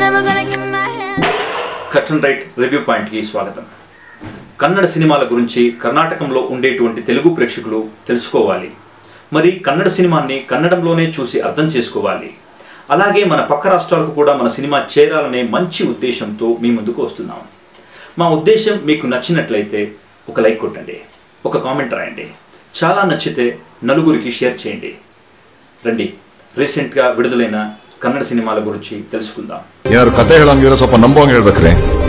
never gonna get my hand. Cut and right review పాయింట్కి స్వాగతం కన్నడ సినిమాల గురించి కర్ణాటకంలో ఉండేటువంటి తెలుగు ప్రేక్షకులు తెలుసుకోవాలి మరి కన్నడ సినిమాని కన్నడంలోనే చూసి అర్థం చేసుకోవాలి అలాగే మన పక్క రాష్ట్రాలకు కూడా మన సినిమా చేరాలనే మంచి ఉద్దేశంతో మీ ముందుకు వస్తున్నాం మా ఉద్దేశం మీకు నచ్చినట్లయితే ఒక లైక్ కొట్టండి ఒక కామెంట్ రాయండి చాలా నచ్చితే నలుగురికి షేర్ చేయండి రండి రీసెంట్గా విడుదలైన కన్నడ సినిమాల గురించి తెలుసుకుందాం ಏನಾದ್ರು ಕತೆ ಹೇಳಂಗಿರೋ ಸ್ವಲ್ಪ ನಂಬೋಂಗ್ ಹೇಳ್ಬೇಕ್ರಿ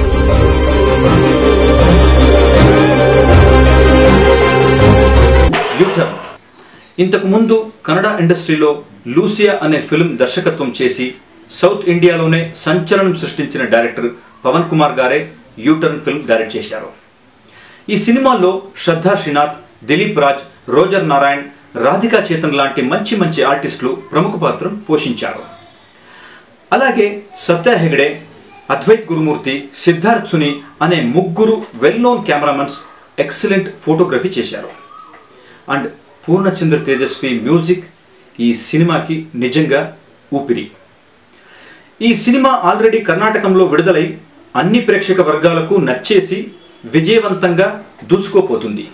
యూటర్న్ ఇంతకు ముందు కన్నడ ఇండస్ట్రీలో లూసియా అనే ఫిల్మ్ దర్శకత్వం చేసి సౌత్ ఇండియాలోనే సంచలనం సృష్టించిన డైరెక్టర్ పవన్ కుమార్ గారే యూటర్న్ ఫిల్మ్ డైరెక్ట్ చేశారు ఈ సినిమాలో శ్రద్ధా శ్రీనాథ్ దిలీప్ రాజ్ రోజర్ నారాయణ్ రాధికా చేతన్ లాంటి మంచి మంచి ఆర్టిస్టులు ప్రముఖ పాత్ర పోషించారు అలాగే సత్య హెగడే అద్వైత్ గురుమూర్తి సిద్ధార్థ్ సుని అనే ముగ్గురు well known cameramans excellent photography చేశారు అండ్ పూర్ణచంద్ర తేజస్వి మ్యూజిక్ ఈ సినిమాకి నిజంగా ఊపిరి ఈ సినిమా ఆల్రెడీ కర్ణాటకంలో విడుదలై అన్ని ప్రేక్షక వర్గాలకు నచ్చేసి విజయవంతంగా దూసుకోపోతుంది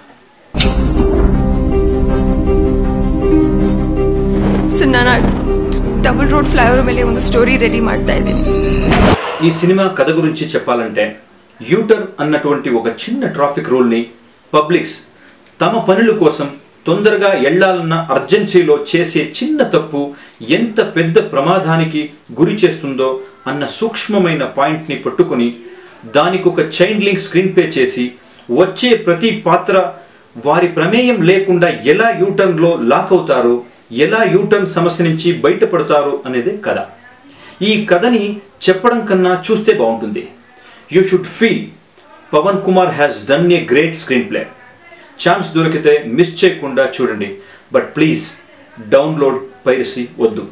ಸೊ ನಾನು ಡಬಲ್ ರೋಡ್ ಫ್ಲೈಓವರ್ ಮೇಲೆ ಒಂದು ಸ್ಟೋರಿ ರೆಡಿ ಮಾಡ್ತಾ ಇದ್ದೀನಿ ఈ సినిమా కథ గురించి చెప్పాలంటే యూటర్న్ అన్నటువంటి ఒక చిన్న ట్రాఫిక్ రూల్ని పబ్లిక్స్ తమ పనుల కోసం తొందరగా ఎళ్లాలన్న అర్జెన్సీలో చేసే చిన్న తప్పు ఎంత పెద్ద ప్రమాదానికి గురి చేస్తుందో అన్న సూక్ష్మమైన పాయింట్ని పట్టుకొని దానికి ఒక చైన్ లింక్ స్క్రీన్ ప్లే చేసి వచ్చే ప్రతి పాత్ర వారి ప్రమేయం లేకుండా ఎలా యూటర్న్లో లాక్ అవుతారు ఎలా యూటర్న్ సమస్య నుంచి బయటపడతారు అనేది కథ ఈ కథని చెప్పడం కన్నా చూస్తే బాగుంటుంది you should feel Pawan Kumar has done a great screenplay chance దొరికితే మిస్ చేయకుండా చూడండి బట్ ప్లీజ్ డౌన్లోడ్ పైరసీ వద్దు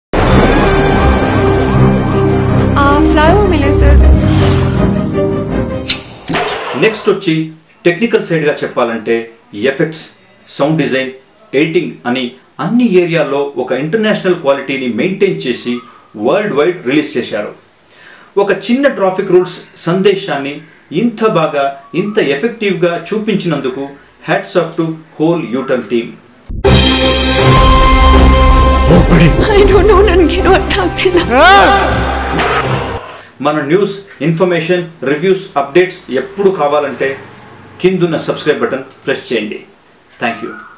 ಆ ಫ್ಲೈಓವರ್ ಮೇಲೆ ಸರ್ నెక్స్ట్ వచ్చి టెక్నికల్ సైడ్గా చెప్పాలంటే ఎఫెక్ట్స్ సౌండ్ డిజైన్ ఎడిటింగ్ అని అన్ని ఏరియాల్లో ఒక ఇంటర్నేషనల్ క్వాలిటీని మెయింటైన్ చేసి వరల్డ్ వైడ్ రిలీజ్ చేశారు ఒక చిన్న ట్రాఫిక్ రూల్స్ సందేశాన్ని ఇంత బాగా ఇంత ఎఫెక్టివ్గా చూపించినందుకు hats off to whole U turn team I don't know ನನಗೇನು ಅರ್ಥ ಆಗ್ತಿಲ್ಲ మన న్యూస్ ఇన్ఫర్మేషన్ రివ్యూస్ అప్డేట్స్ ఎప్పుడు కావాలంటే కిందున్న సబ్స్క్రైబ్ బటన్ ప్రెస్ చేయండి థ్యాంక్ యూ